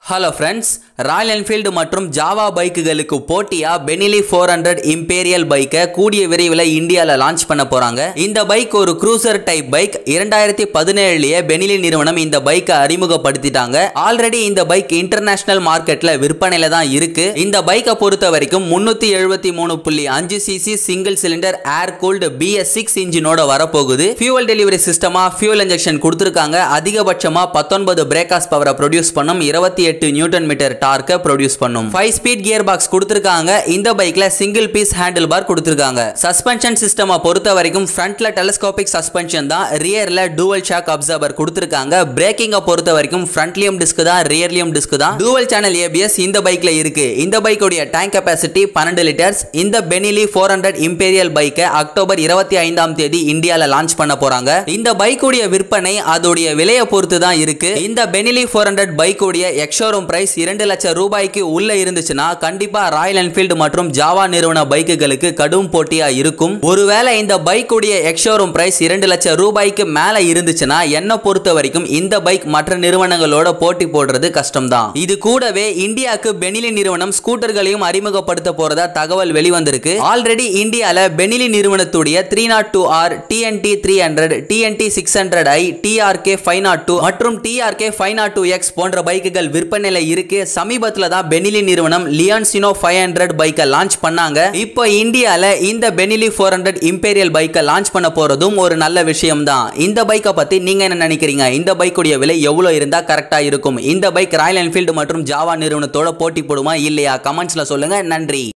hello friends Royal Enfield மற்றும் Jawa பைக்குகளுக்கு போட்டியா பெனிலி ஃபோர் ஹண்ட்ரட் இம்பீரியல் பைக்கை கூடிய விரைவில் இந்தியாவில் லான்ச் பண்ண போறாங்க இந்த பைக் ஒரு க்ரூசர் டைப் பைக் இரண்டாயிரத்தி பதினேழுலயே பெனிலி நிறுவனம் இந்த பைக்கை அறிமுகப்படுத்திட்டாங்க ஆல்ரெடி இந்த பைக் இன்டர்நேஷனல் மார்க்கெட்ல விற்பனையில தான் இருக்கு இந்த பைக்கை பொறுத்த வரைக்கும் முன்னூத்தி எழுபத்தி மூணு புள்ளி அஞ்சு CC single cylinder air cooled BS six இன்ஜினோட வரப்போகுது ஃபியூவல் டெலிவரி சிஸ்டமா ஃபியூல் இன்ஜெக்ஷன் கொடுத்துருக்காங்க அதிகபட்சமா பத்தொன்பது பிரேக்காஸ் பவரை ப்ரொடியூஸ் பண்ணும் இருபத்தி எட்டு நியூட்டன் மீட்டர் டார்க்கை ப்ரொடியூஸ் பண்ணும் ஃபைவ் ஸ்பீட் கியர் பாக்ஸ் கொடுத்துருக்காங்க இந்த பைக்ல சிங்கிள் பீஸ் ஹேண்டில் பார் கொடுத்துருக்காங்க சஸ்பென்ஷன் சிஸ்டமை பொறுத்த வரைக்கும் ஃப்ரண்ட்ல டெலஸ்கோபிக் சஸ்பென்ஷன் தான் ரியர்ல டூவல் ஷாக் அப்சர்வர் கொடுத்துருக்காங்க பிரேக்கிங்கை பொறுத்த வரைக்கும் ஃப்ரண்ட்லியும் டிஸ்க் தான் ரியர்லியும் டிஸ்க் தான் டூவல் சேனல் ஏபிஎஸ் இந்த பைக்ல இருக்கு இந்த பைக்குடைய டேங்க் கெப்பாசிட்டி பன்னெண்டு லிட்டர்ஸ் இந்த பெனிலி ஃபோர் ஹண்ட்ரட் இம்பீரியல் பைக்கை அக்டோபர் இருபத்தி ஐந்தாம் தேதி இந்தியாவில் லான்ச் பண்ண போறாங்க இந்த பைக்குடைய விற்பனை அதோடைய விலையை பொறுத்து தான் இருக்கு இந்த பெனிலி ஃபோர் ஹண்ட்ரட் பைக்குடைய எக்ஷோரூம் பிரைஸ் இரண்டு லட்சம் ரூபாய்க்கு உள்ள இருந்துச்சுன்னா கண்டிப்பா ராயல் என்ஃபீல்டு மற்றும் ஜாவா நிறுவன பைக்குகளுக்கு கடும் போட்டியா இருக்கும் ஒருவேளை இந்த பைக்குடைய எக்ஷோரூம் பிரைஸ் இரண்டு லட்சம் ரூபாய்க்கு மேல இருந்துச்சுன்னா என்ன பொறுத்த வரைக்கும் இந்த பைக் மற்ற நிறுவனங்களோட போட்டி போடுறது கஷ்டம்தான் இது கூடவே இந்தியாவுக்கு பெனிலி நிறுவனம் ஸ்கூட்டர்களையும் அறிமுகப்படுத்த போறதா தகவல் வெளிவந்திருக்கு ஆல்ரெடி இந்தியால பெனிலி நிறுவனத்துடைய three not two R TNT three hundred TNT six hundred I TRK five not two மற்றும் TRK five not two X போன்ற பைக்குகள் விற்பனையில இருக்கு சமீபத்துல தான் பெனிலி நிறுவனம் லியான்சினோ ஃபைவ் ஹண்ட்ரட் பைக்கை லான்ச் பண்ணாங்க இப்போ இந்தியால இந்த பெனிலி ஃபோர் ஹண்ட்ரட் இம்பீரியல் பைக்கை லான்ச் பண்ண போறதும் ஒரு நல்ல விஷயம் தான் இந்த பைக்கை பத்தி நீங்க என்ன நினைக்கிறீங்க இந்த பைக்குடைய விலை எவ்வளவு இருந்தா கரெக்டா இருக்கும் இந்த பைக் ராயல் என்ஃபீல்டு மற்றும் ஜாவா நிறுவனத்தோட போட்டி போடுமா இல்லையா கமெண்ட்ஸ்ல சொல்லுங்க நன்றி